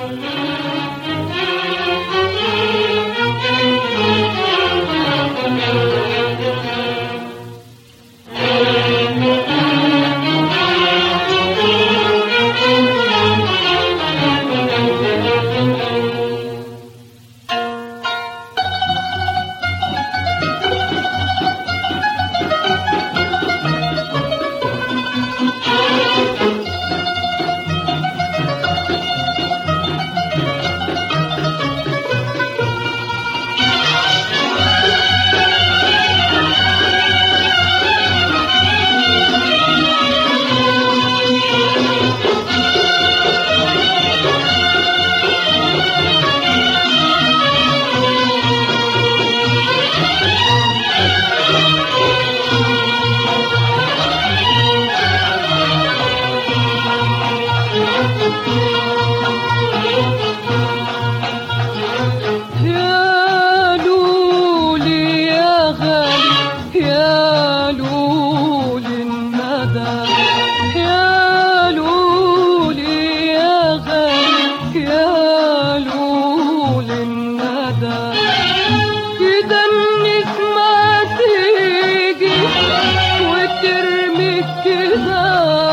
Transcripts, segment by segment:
يا لولي يا غالي يا لولي الندى يا لولي يا غالي يا لولي الندى كده النسمة تيجي وترمي كده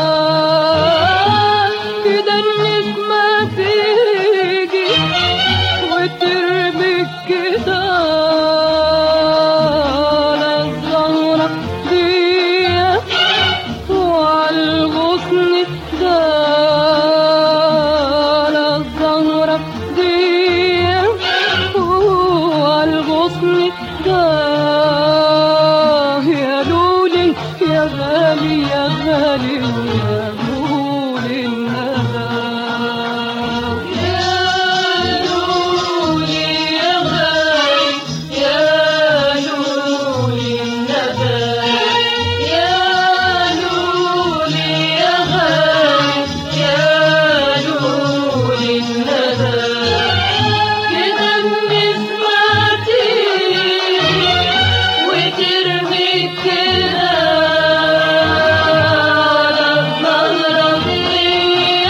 كده النسمة تيجي وترمي كده على الزهرة دي وعلى الغصن ده على الزهرة دي وعلى الغصن ده يا لولي يا غالي يا غالي يا لولي الندى يا لولي يا غالي يا لولي الندى يا لولي يا غالي يا لولي الندى كده النسمة تيجي وترمي كده على الزهرة دي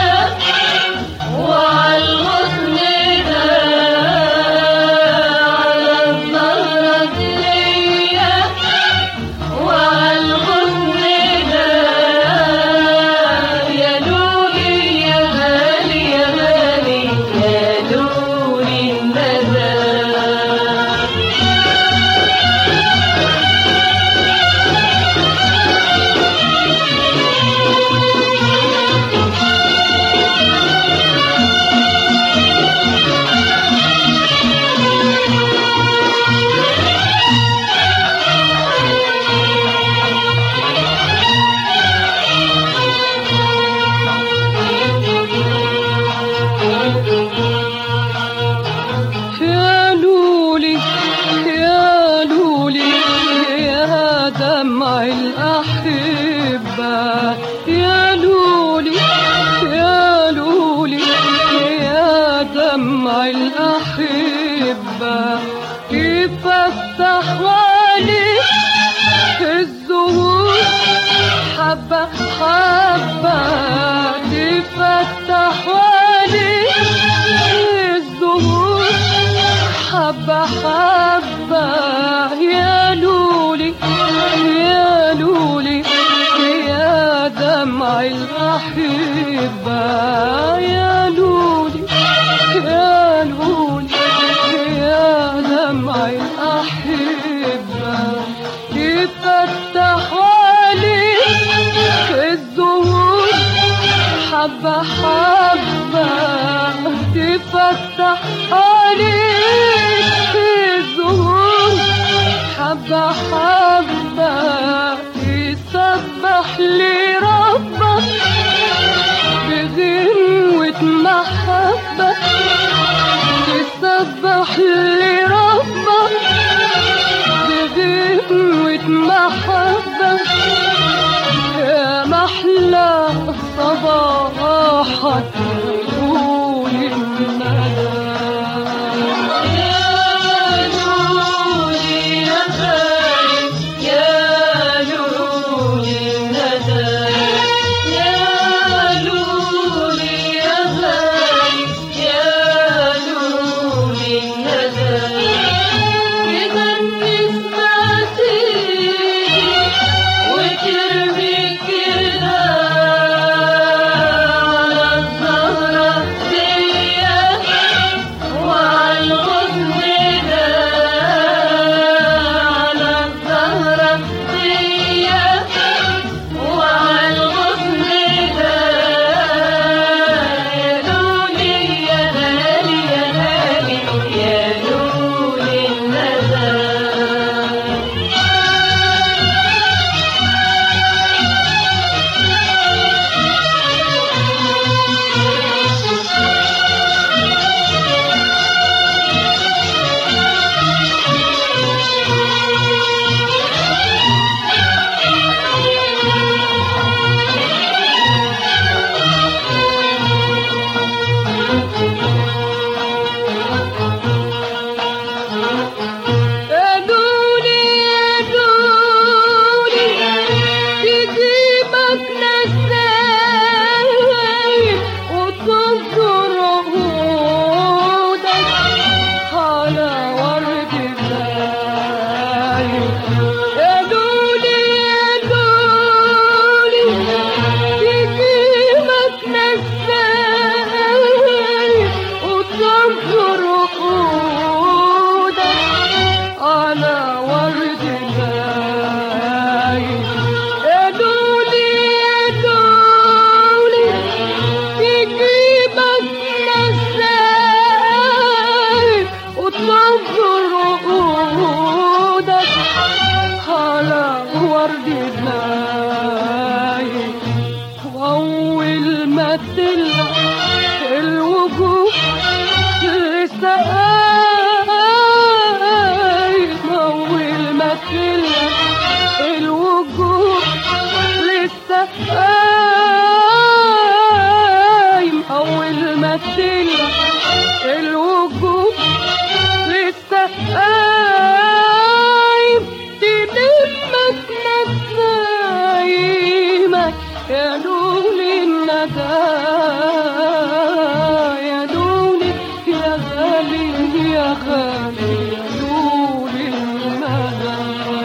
وعلى الغصن ده على الزهرة دي وعلى الغصن ده يا لولي يا غالي يا غالي يا لولي الندى يا لولي يا لولي يا دمع الأحبة يا لولي يا لولي يا دمع الأحبة كيف أفتح وعلي الزهور حبة حبة كيف أفتح وعلي الزهور حبة حبة يا لولي يا لولي يا دمع الأحبة يا لولي يا لولي يا دمع الأحبة يفتح عليك الزهور حبة حبة تفتح عليك الزهور حبة حبة يسبح لي ربك بغنوة محبة يسبح لي ربك بغنوة محبة يا محلى صباحك طول الندى يا لولي يا غالي يا لولي الندى يا لولي يا غالي يا تمثل الوجود لسه قايم تلمك نسايمك يا نور الندى يا نور يا غالي يا غالي يا نور الندى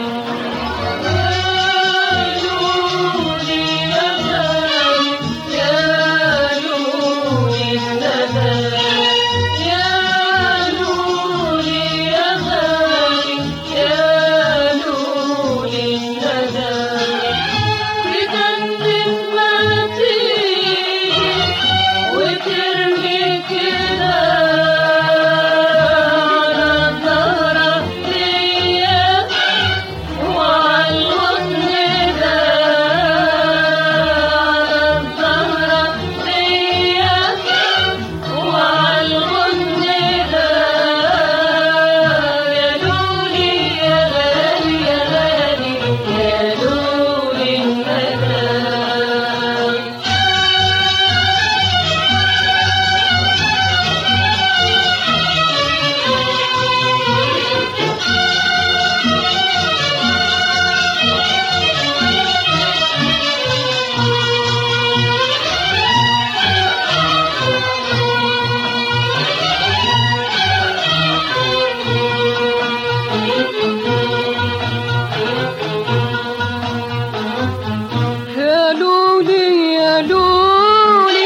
يا لولي يا لولي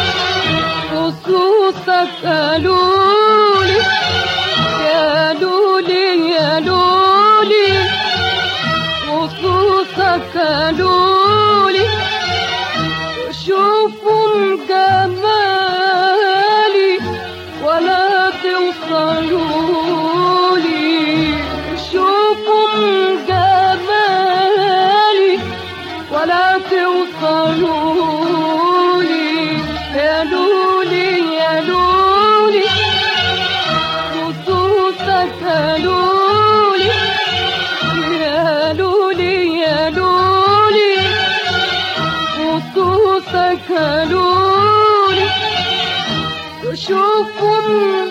خصوصك قالولي يا لولي يا لولي خصوصك قالولي شوفوا جمالي ولا توصلولي شوفوا جمالي ولا توصلولي يا لولي يا لولي خصوصك لولي يا لولي يا لولي خصوصك لولي شوفوا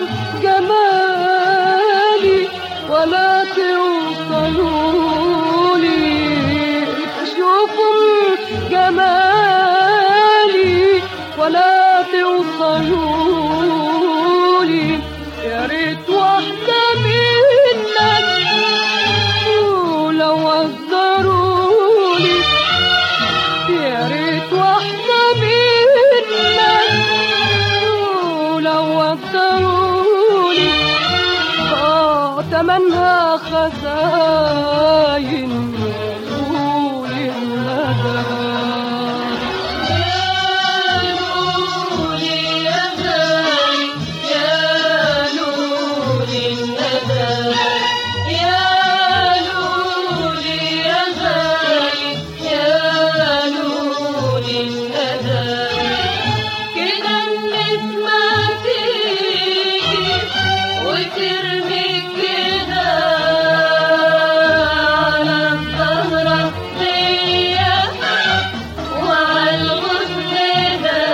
جمالي ولا توصلولي شوفوا جمالي ولا توصلولي يا ريت واحدة منك ولو قدرولي يا ريت واحدة منك ولو قدرولي اه تمنها خزاين طول الندى وترمي كده على الظهر فيا وعلى الغصن ده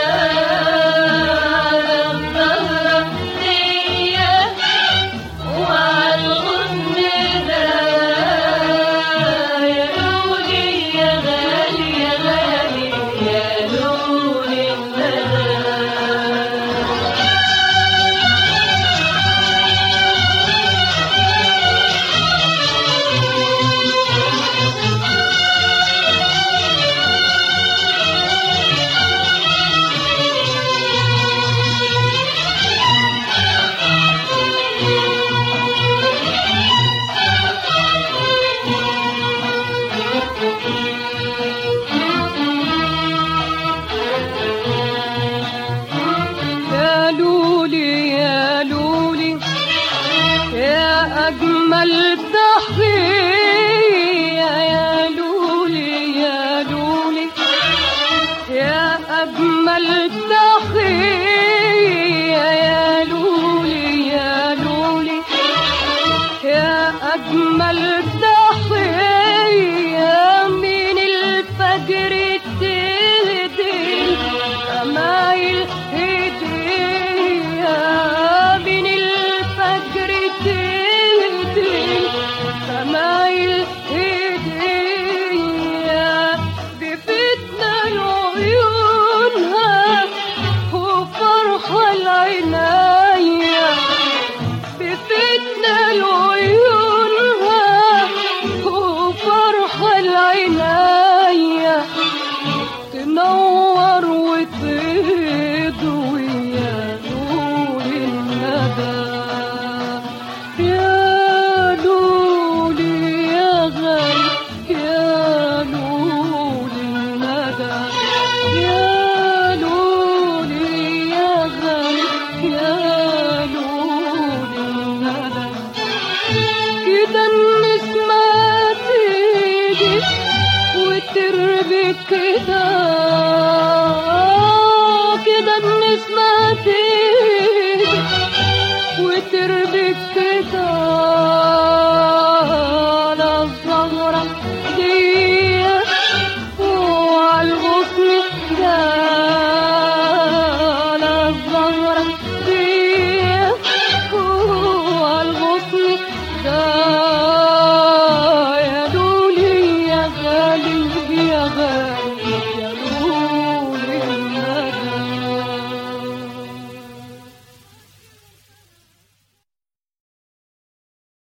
على الظهر فيا وعلى الغصن ده يا لولي يا غالي يا غالي يا لولي الندى يا لولي يا لولي يا أجمل